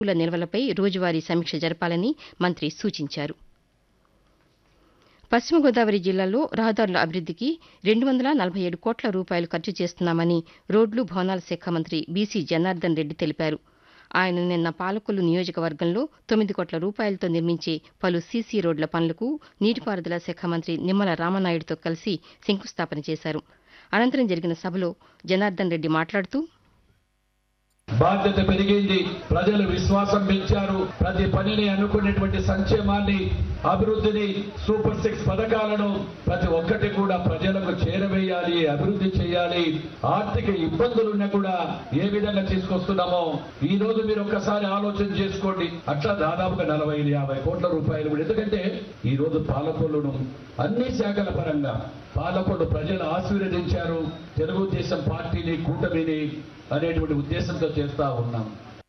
ఎరువుల నిల్వలపై రోజువారీ సమీక్ష జరపాలని మంత్రి సూచించారు పశ్చిమ గోదావరి జిల్లాలో రహదారుల అభివృద్దికి రెండు వందల నలభై ఏడు కోట్ల రూపాయలు ఖర్చు చేస్తున్నామని రోడ్లు భవనాల శాఖ మంత్రి బీసీ జనార్దన్ రెడ్డి తెలిపారు ఆయన నిన్న పాలకొల్లు నియోజకవర్గంలో తొమ్మిది కోట్ల రూపాయలతో నిర్మించే పలు సీసీ రోడ్ల పనులకు నీటిపారుదల శాఖ మంత్రి నిమ్మల రామనాయుడుతో కలిసి శంకుస్థాపన చేశారు అనంతరం జరిగిన సభలో జనార్దన్ రెడ్డి మాట్లాడుతూ బాధ్యత పెరిగింది ప్రజలు విశ్వాసం పెంచారు ప్రతి పనిని అనుకునేటువంటి సంక్షేమాన్ని అభివృద్ధిని సూపర్ సిక్స్ పథకాలను ప్రతి ఒక్కటి కూడా ప్రజలకు చేరవేయాలి అభివృద్ధి చేయాలి ఆర్థిక ఇబ్బందులున్నా కూడా ఏ విధంగా తీసుకొస్తున్నామో ఈ రోజు మీరు ఒక్కసారి ఆలోచన చేసుకోండి అట్లా దాదాపుగా నలభై ఐదు యాభై కోట్ల రూపాయలు కూడా ఎందుకంటే ఈ రోజు పాలకొల్లును అన్ని శాఖల పరంగా పాలకొల్లు ప్రజలు ఆశీర్వదించారు తెలుగుదేశం పార్టీని కూటమిని అనేటువంటి ఉద్దేశంతో చేస్తా ఉన్నాం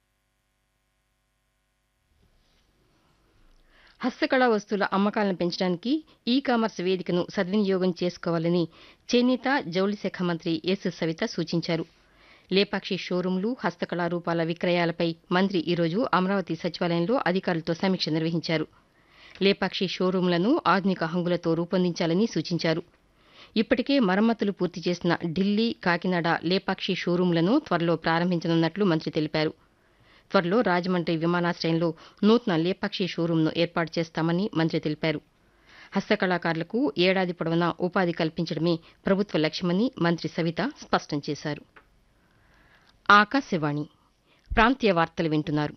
హస్తకళా వస్తువుల అమ్మకాలను పెంచడానికి ఈ కామర్స్ వేదికను సద్వినియోగం చేసుకోవాలని చేనేత జౌళి శాఖ మంత్రి ఎస్ సవిత సూచించారు లేపాక్షి షోరూంలు హస్తకళా రూపాల విక్రయాలపై మంత్రి ఈరోజు అమరావతి సచివాలయంలో అధికారులతో సమీక్ష నిర్వహించారు లేపాక్షి షోరూంలను ఆధునిక హంగులతో రూపొందించాలని సూచించారు ఇప్పటికే మరమ్మతులు పూర్తి చేసిన ఢిల్లీ కాకినాడ లేపాక్షి షోరూంలను త్వరలో ప్రారంభించనున్నట్లు మంత్రి తెలిపారు త్వరలో రాజమండ్రి విమానాశ్రయంలో నూతన లేపాక్షి షోరూంను ఏర్పాటు చేస్తామని మంత్రి తెలిపారు హస్తకళాకారులకు ఏడాది పొడవునా ఉపాధి కల్పించడమే ప్రభుత్వ లక్ష్యమని మంత్రి సవిత స్పష్టం చేశారు ఆకాశవాణి ప్రాంతీయ వార్తలు వింటున్నారు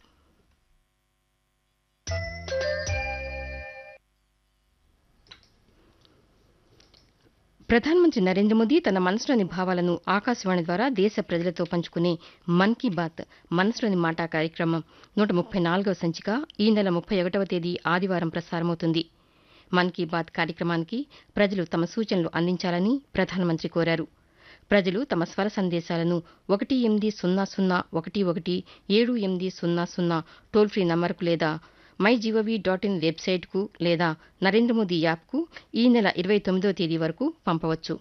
ప్రధానమంత్రి నరేంద్ర మోదీ తన మనసులోని భావాలను ఆకాశవాణి ద్వారా దేశ ప్రజలతో పంచుకునే మన్ కీ బాత్ మనసులోని మాట కార్యక్రమం నూట ముప్పై నాలుగవ సంచిక ఈ నెల ముప్పై ఒకటవ తేదీ ఆదివారం ప్రసారమవుతుంది మన్ కీ బాత్ కార్యక్రమానికి ప్రజలు తమ సూచనలు అందించాలని ప్రధానమంత్రి కోరారు ప్రజలు తమ స్వర సందేశాలను ఒకటి ఎనిమిది సున్నా సున్నా ఒకటి ఒకటి ఏడు ఎనిమిది సున్నా సున్నా టోల్ ఫ్రీ నంబర్కు లేదా మై జీఓవీ డాట్ ఇన్ వెబ్సైట్కు లేదా నరేంద్ర మోదీ యాప్కు ఈ నెల ఇరవై తొమ్మిదవ తేదీ వరకు పంపవచ్చు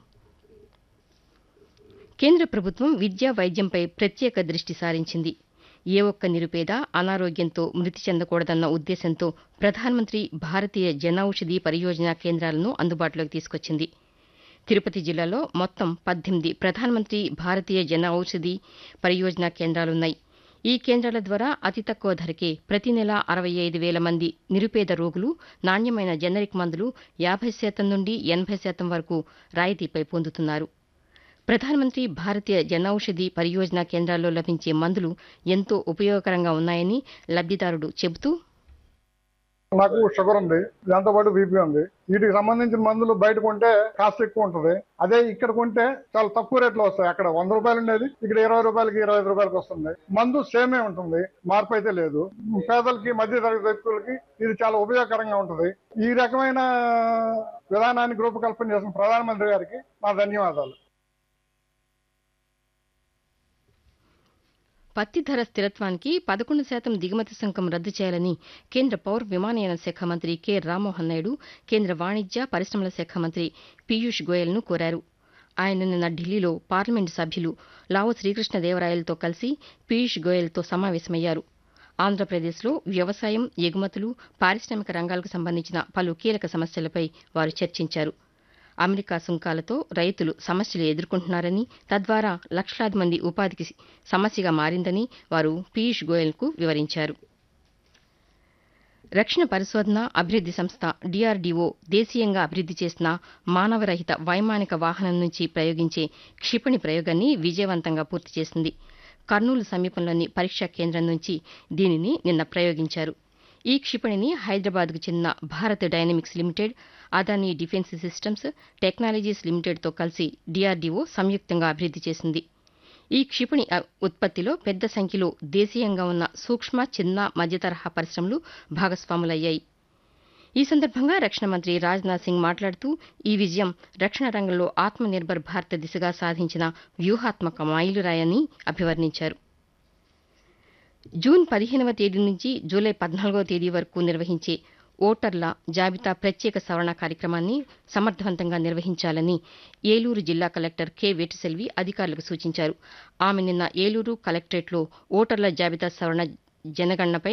కేంద్ర ప్రభుత్వం విద్యా వైద్యంపై ప్రత్యేక దృష్టి సారించింది ఏ ఒక్క నిరుపేద అనారోగ్యంతో మృతి చెందకూడదన్న ఉద్దేశంతో ప్రధానమంత్రి భారతీయ జనౌషధి పరియోజన కేంద్రాలను అందుబాటులోకి తీసుకొచ్చింది తిరుపతి జిల్లాలో మొత్తం పద్దెనిమిది ప్రధానమంత్రి భారతీయ జన ఔషధి పరియోజన కేంద్రాలున్నాయి ఈ కేంద్రాల ద్వారా అతి తక్కువ ధరకే ప్రతి నెల అరవై ఐదు వేల మంది నిరుపేద రోగులు నాణ్యమైన జనరిక్ మందులు యాభై శాతం నుండి ఎనభై శాతం వరకు రాయితీపై పొందుతున్నారు ప్రధానమంత్రి భారతీయ జనౌషధి పరియోజన కేంద్రాల్లో లభించే మందులు ఎంతో ఉపయోగకరంగా ఉన్నాయని లబ్దిదారుడు చెబుతూ నాకు షుగర్ ఉంది దాంతో పాటు బీపీ ఉంది వీటికి సంబంధించిన మందులు బయట కొంటే కాస్ట్ ఎక్కువ ఉంటుంది అదే ఇక్కడ కొంటే చాలా తక్కువ రేట్లో వస్తాయి అక్కడ వంద రూపాయలు ఉండేది ఇక్కడ ఇరవై రూపాయలకి ఇరవై ఐదు రూపాయలకి వస్తుంది మందు సేమే ఉంటుంది మార్పు అయితే లేదు పేదలకి మధ్య తరగతి వ్యక్తులకి ఇది చాలా ఉపయోగకరంగా ఉంటుంది ఈ రకమైన విధానానికి రూపకల్పన చేసిన ప్రధానమంత్రి గారికి నా ధన్యవాదాలు పత్తి ధర స్థిరత్వానికి పదకొండు శాతం దిగుమతి సుంకం రద్దు చేయాలని కేంద్ర పౌర విమానయాన శాఖ మంత్రి కె రామ్మోహన్ నాయుడు కేంద్ర వాణిజ్య పరిశ్రమల శాఖ మంత్రి పీయూష్ గోయల్ను కోరారు ఆయన నిన్న ఢిల్లీలో పార్లమెంటు సభ్యులు లావు శ్రీకృష్ణదేవరాయలతో కలిసి పీయూష్ గోయల్తో సమావేశమయ్యారు ఆంధ్రప్రదేశ్లో వ్యవసాయం ఎగుమతులు పారిశ్రామిక రంగాలకు సంబంధించిన పలు కీలక సమస్యలపై వారు చర్చించారు అమెరికా సుంకాలతో రైతులు సమస్యలు ఎదుర్కొంటున్నారని తద్వారా లక్షలాది మంది ఉపాధికి సమస్యగా మారిందని వారు పీయూష్ గోయల్కు వివరించారు రక్షణ పరిశోధన అభివృద్ది సంస్థ డీఆర్డీఓ దేశీయంగా అభివృద్ది చేసిన మానవరహిత వైమానిక వాహనం నుంచి ప్రయోగించే క్షిపణి ప్రయోగాన్ని విజయవంతంగా పూర్తి చేసింది కర్నూలు సమీపంలోని పరీక్షా కేంద్రం నుంచి దీనిని నిన్న ప్రయోగించారు ఈ క్షిపణిని హైదరాబాద్కు చెందిన Bharat Dynamics Limited Adani Defence Systems Technologies లిమిటెడ్తో కలిసి డీఆర్డీఓ సంయుక్తంగా అభివృద్ది చేసింది ఈ క్షిపణి ఉత్పత్తిలో పెద్ద సంఖ్యలో దేశీయంగా ఉన్న సూక్ష్మ చిన్న మధ్యతరహా పరిశ్రమలు భాగస్వాములయ్యాయి ఈ సందర్భంగా రక్షణ మంత్రి రాజ్నాథ్ సింగ్ మాట్లాడుతూ ఈ విజయం రక్షణ రంగంలో ఆత్మనిర్భర్ భారత్ దిశగా సాధించిన వ్యూహాత్మక మైలురాయని అభివర్ణించారు జూన్ పదిహేనవ తేదీ నుంచి జూలై పద్నాలుగవ తేదీ వరకు నిర్వహించే ఓటర్ల జాబితా ప్రత్యేక సవరణ కార్యక్రమాన్ని సమర్థవంతంగా నిర్వహించాలని ఏలూరు జిల్లా కలెక్టర్ కె వేటిసెల్వి అధికారులకు సూచించారు ఆమె నిన్న ఏలూరు కలెక్టరేట్లో ఓటర్ల జాబితా సవరణ జనగణనపై